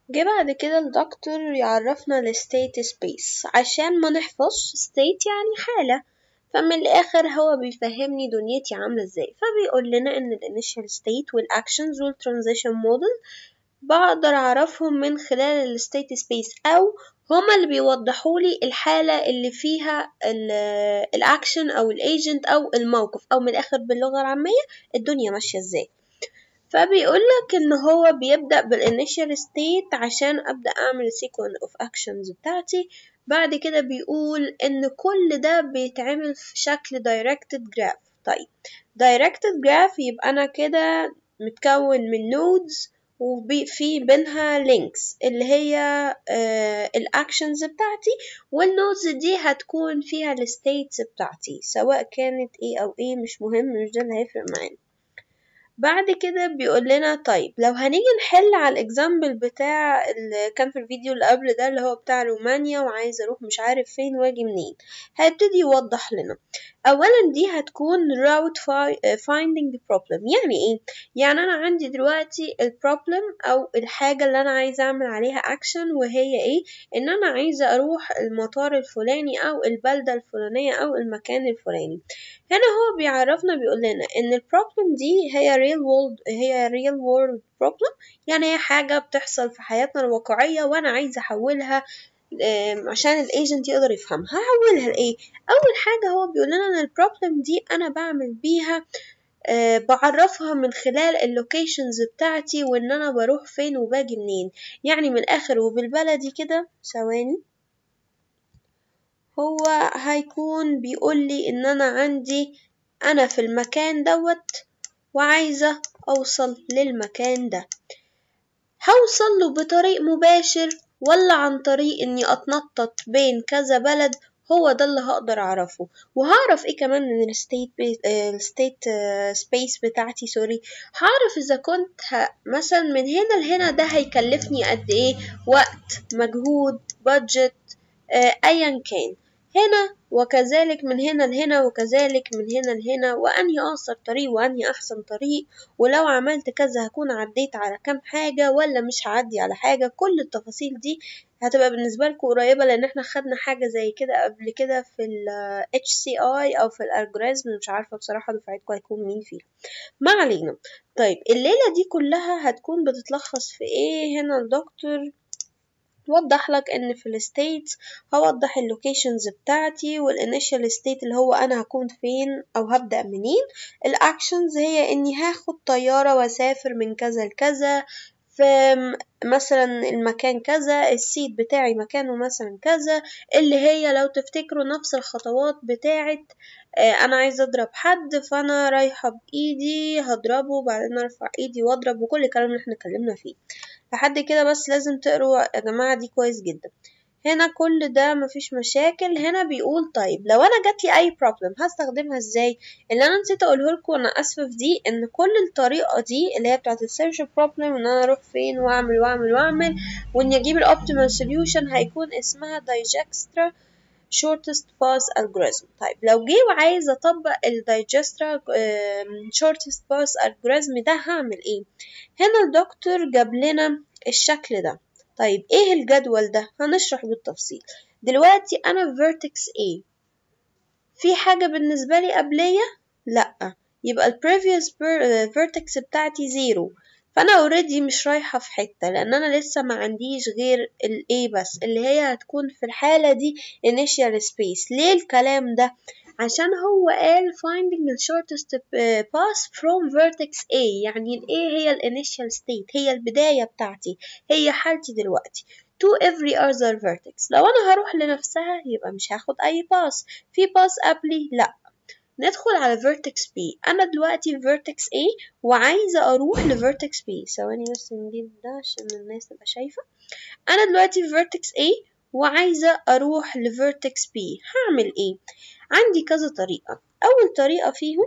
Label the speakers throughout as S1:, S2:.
S1: جه بعد كده الدكتور يعرفنا الستيت سبيس عشان ما نحفظش ستيت يعني حالة فمن الآخر هو بيفهمني دنيتي عاملة ازاي فبيقول لنا إن الانيشال ستيت والأكشنز والترانزيشن موديل بقدر أعرفهم من خلال الستيت سبيس أو هما اللي بيوضحولي الحالة اللي فيها الأكشن أو الأيجنت أو الموقف أو من الآخر باللغة العامية الدنيا ماشية ازاي فبيقولك ان هو بيبدأ بالانيشال ستيت عشان ابدأ اعمل السيكونس اوف اكشنز بتاعتي بعد كده بيقول ان كل ده بيتعمل في شكل directed graph طيب directed graph يبقى انا كده متكون من nodes وفي بينها links اللي هي آه الاكشنز بتاعتي والنودز دي هتكون فيها الستيتس بتاعتي سواء كانت ايه او ايه مش مهم مش ده اللي هيفرق معانا بعد كده بيقول لنا طيب لو هنيجي نحل على الاكزامبل بتاع اللي كان في الفيديو اللي قبل ده اللي هو بتاع رومانيا وعايز اروح مش عارف فين واجي منين هيبتدي يوضح لنا اولا دي هتكون route finding problem يعني ايه يعني انا عندي دلوقتي البروبلم او الحاجه اللي انا عايزه اعمل عليها اكشن وهي ايه ان انا عايزه اروح المطار الفلاني او البلده الفلانيه او المكان الفلاني هنا هو بيعرفنا بيقول لنا ان البروبلم دي هي real world هي real world problem يعني هي حاجه بتحصل في حياتنا الواقعيه وانا عايزه احولها عشان الايجنت يقدر يفهمها هحولها لايه اول حاجه هو بيقول لنا ان البروبلم دي انا بعمل بيها أه بعرفها من خلال اللوكيشنز بتاعتي وان انا بروح فين وباجي منين يعني من الاخر وبالبلدي كده ثواني هو هيكون بيقول لي ان انا عندي انا في المكان دوت وعايزة اوصل للمكان ده هوصل له بطريق مباشر ولا عن طريق اني اتنطط بين كذا بلد هو ده اللي هقدر اعرفه وهعرف ايه كمان من الستيت الستيت سبيس بتاعتي سوري هعرف اذا كنت ه... مثلا من هنا لهنا ده هيكلفني قد ايه وقت مجهود بادجت ايا كان هنا وكذلك من هنا لهنا وكذلك من هنا لهنا وأنهي أقصر طريق وأنهي أحسن طريق ولو عملت كذا هكون عديت على كام حاجة ولا مش هعدي على حاجة كل التفاصيل دي هتبقى بالنسبة لكم قريبة لأن احنا خدنا حاجة زي كده قبل كده في ال HCI أو في الألجوريزم مش عارفة بصراحة دفعتكم هيكون مين فيها ما علينا طيب الليلة دي كلها هتكون بتتلخص في ايه هنا الدكتور وضح لك ان في الستيتس هوضح اللوكيشنز بتاعتي والانيشال ستيت اللي هو انا هكون فين او هبدا منين الاكشنز هي اني هاخد طياره واسافر من كذا لكذا في مثلا المكان كذا السيت بتاعي مكانه مثلا كذا اللي هي لو تفتكروا نفس الخطوات بتاعت انا عايزه اضرب حد فانا رايحه بايدي هضربه بعدين ارفع ايدي واضرب وكل الكلام اللي احنا اتكلمنا فيه لحد كده بس لازم تقروا يا جماعه دي كويس جدا هنا كل ده مفيش مشاكل هنا بيقول طيب لو انا جاتلي اي بروبلم هستخدمها ازاي اللي انا نسيت اقوله لكم وانا اسفه في دي ان كل الطريقه دي اللي هي بتاعه السيرش بروبلم ان انا اروح فين واعمل واعمل واعمل واني اجيب الاوبتيمال سوليوشن هيكون اسمها دايجكسترا shortest path algorithm طيب لو جه وعايز اطبق الدايجسترا shortest path algorithm ده هعمل ايه هنا الدكتور جاب لنا الشكل ده طيب ايه الجدول ده هنشرح بالتفصيل دلوقتي انا في vertex A في حاجة بالنسبة لي قبلية لا يبقى ال previous vertex بتاعتي زيرو فانا اوريدي مش رايحة في حتة لان انا لسه ما عنديش غير ال A بس اللي هي هتكون في الحالة دي initial space ليه الكلام ده عشان هو قال finding the shortest path from vertex A يعني ال A هي ال initial state هي البداية بتاعتي هي حالتي دلوقتي to every other vertex لو أنا هروح لنفسها يبقى مش هاخد أي path في path قبلي لأ ندخل على vertex B أنا دلوقتي في vertex A وعايزة أروح ل vertex B ثواني بس نجيب ده عشان الناس تبقى شايفة أنا دلوقتي في vertex A وعايزة أروح ل vertex B هعمل إيه؟ عندي كذا طريقة أول طريقة فيهم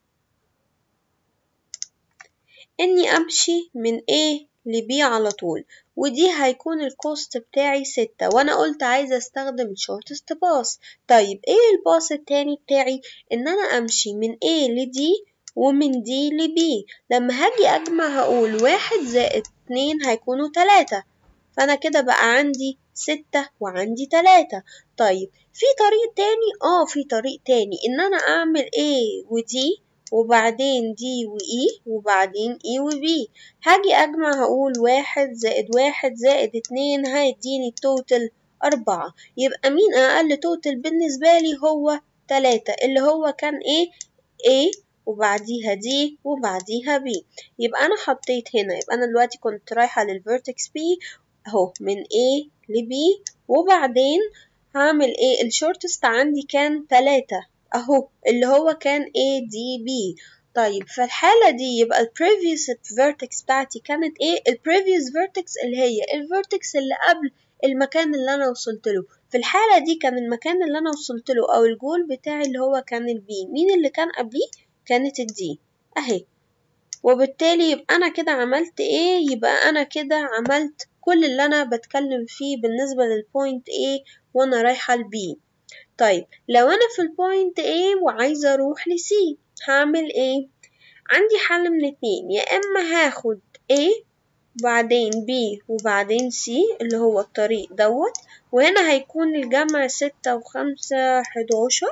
S1: إني أمشي من A ل B على طول ودي هيكون الكوست بتاعي ستة وأنا قلت عايزة أستخدم shortest path طيب إيه الباص التاني بتاعي إن أنا أمشي من A ل D ومن D ل B لما هاجي أجمع هقول واحد زائد اتنين هيكونوا تلاتة فأنا كده بقى عندي ستة وعندي تلاتة طيب في طريق تاني اه في طريق تاني ان انا اعمل A ودي وبعدين دي وإي وبعدين إي وبي هاجي أجمع هقول واحد زائد واحد زائد اتنين هيديني التوتال أربعة يبقى مين أقل توتال بالنسبة لي هو تلاتة اللي هو كان إيه A وبعديها دي وبعديها بي يبقى أنا حطيت هنا يبقى أنا دلوقتي كنت رايحة للفيرتكس بي أهو من A ل B وبعدين هعمل إيه الشورتست عندي كان تلاتة أهو اللي هو كان A D B طيب في الحالة دي يبقى ال previous vertex بتاعتي كانت ايه ال previous vertex اللي هي ال vertex اللي قبل المكان اللي انا وصلت له في الحالة دي كان المكان اللي انا وصلت له او الجول بتاعي اللي هو كان البي مين اللي كان قبليه كانت الدي اهي وبالتالي يبقى انا كده عملت ايه يبقى انا كده عملت كل اللي انا بتكلم فيه بالنسبة للبوينت A وانا رايحة لبي طيب لو انا في البوينت A وعايزة اروح ل C هعمل ايه عندي حل من اتنين يا اما هاخد A وبعدين B وبعدين C اللي هو الطريق دوت وهنا هيكون الجمع ستة وخمسة حداشر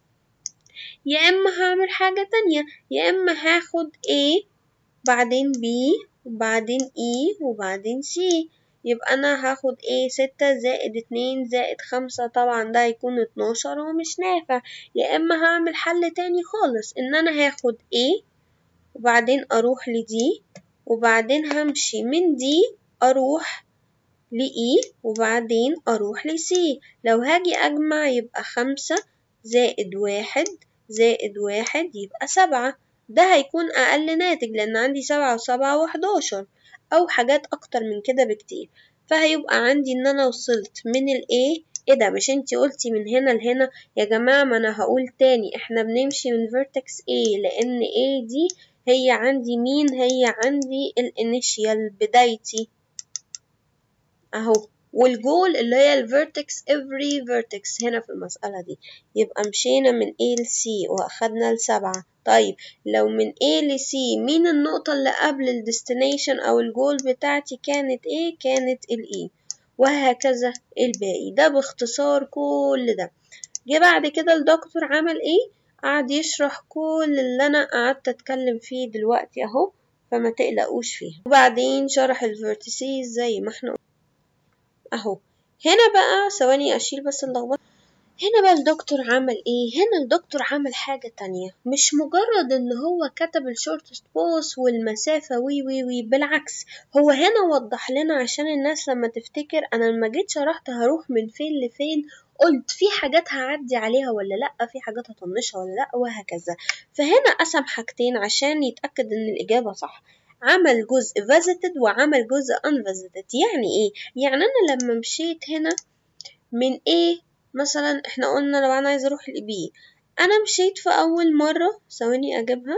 S1: يا اما هعمل حاجة تانية يا اما هاخد A بعدين B وبعدين E وبعدين C يبقى أنا هاخد ايه ستة زائد اتنين زائد خمسة طبعا ده هيكون اتناشر ومش نافع يا إما هعمل حل تاني خالص إن أنا هاخد ايه وبعدين أروح لدي وبعدين همشي من دي أروح لإي وبعدين أروح لسي لو هاجي أجمع يبقى خمسة زائد واحد زائد واحد يبقى سبعة ده هيكون أقل ناتج لأن عندي سبعة وسبعة وحداشر أو حاجات أكتر من كده بكتير فهيبقى عندي إن أنا وصلت من ال A ايه ده مش انتي قلتي من هنا لهنا يا جماعة ما انا هقول تاني احنا بنمشي من vertex A لان A دي هي عندي مين هي عندي الانيشيال بدايتي اهو والجول اللي هي الفيرتكس every vertex هنا في المسألة دي يبقى مشينا من A ل C وأخدنا لسبعة طيب لو من A ل C مين النقطة اللي قبل الديستنيشن أو الجول بتاعتي كانت ايه كانت ال E وهكذا الباقي ده باختصار كل ده جه بعد كده الدكتور عمل ايه قعد يشرح كل اللي انا قعدت اتكلم فيه دلوقتي اهو فما تقلقوش فيها وبعدين شرح الفيرتيسيز زي ما احنا اهو هنا بقى ثواني اشيل بس اللخبطه هنا بقى الدكتور عمل ايه هنا الدكتور عمل حاجة تانية مش مجرد ان هو كتب الشورتست بوس والمسافة وي وي وي بالعكس هو هنا وضح لنا عشان الناس لما تفتكر انا لما جيت شرحت هروح من فين لفين قلت في حاجات هعدي عليها ولا لأ في حاجات هطنشها ولا لأ وهكذا فهنا قسم حاجتين عشان يتأكد ان الإجابة صح عمل جزء visited وعمل جزء unvisited يعني ايه يعني انا لما مشيت هنا من ايه مثلا احنا قلنا لو انا عايزه اروح لبي انا مشيت في اول مره ثواني اجيبها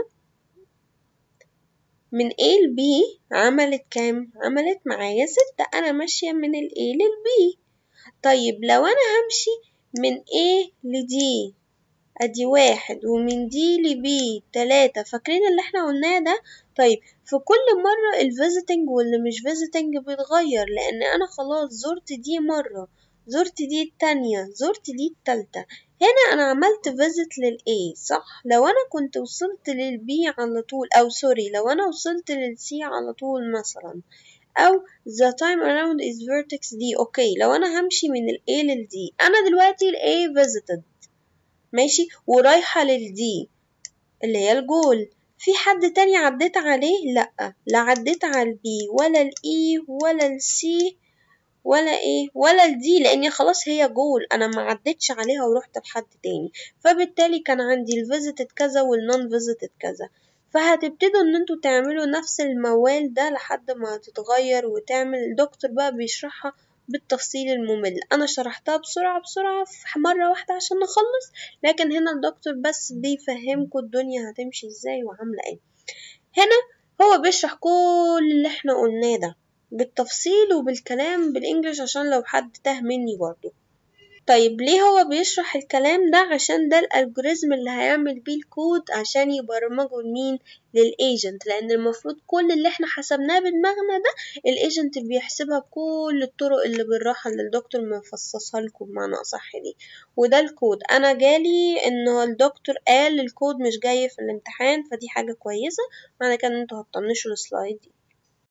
S1: من A ل B عملت كام عملت معايا ستة انا ماشيه من ال A لل B طيب لو انا همشي من A ل D ادي واحد ومن دي ل B تلاتة فاكرين اللي احنا قلناه ده طيب في كل مرة الفيزيتنج واللي مش فيزيتنج بيتغير لان انا خلاص زرت دي مرة زرت دي التانية زرت دي التالتة هنا أنا عملت فيزت للA صح لو أنا كنت وصلت للB على طول أو سوري لو أنا وصلت للC على طول مثلا أو the time around is vertex D أوكي لو أنا همشي من ال A لل D أنا دلوقتي ال A visited ماشي ورايحة لل D اللي هي الجول في حد تاني عديت عليه لأ لا عديت على ال B ولا ال E ولا ال C ولا ايه ولا الدي لاني خلاص هي جول انا ما عدتش عليها ورحت لحد تاني فبالتالي كان عندي الفيزيتد كذا والنون فيزيتد كذا فهتبتدوا ان انتوا تعملوا نفس الموال ده لحد ما تتغير وتعمل الدكتور بقى بيشرحها بالتفصيل الممل انا شرحتها بسرعة بسرعة في مرة واحدة عشان نخلص لكن هنا الدكتور بس بيفهمكوا الدنيا هتمشي ازاي وعاملة ايه هنا هو بيشرح كل اللي احنا قلناه ده بالتفصيل وبالكلام بالانجلش عشان لو حد تاه مني برضو طيب ليه هو بيشرح الكلام ده عشان ده الالجوريزم اللي هيعمل بيه الكود عشان يبرمجه لمين للايجنت لان المفروض كل اللي احنا حسبناه بدماغنا ده الايجنت بيحسبها بكل الطرق اللي بالراحة اللي الدكتور مفصصها لكم بمعنى اصح دي وده الكود انا جالي انه الدكتور قال الكود مش جاي في الامتحان فدي حاجة كويسة معنى كده ان انتوا هتطنشوا السلايد دي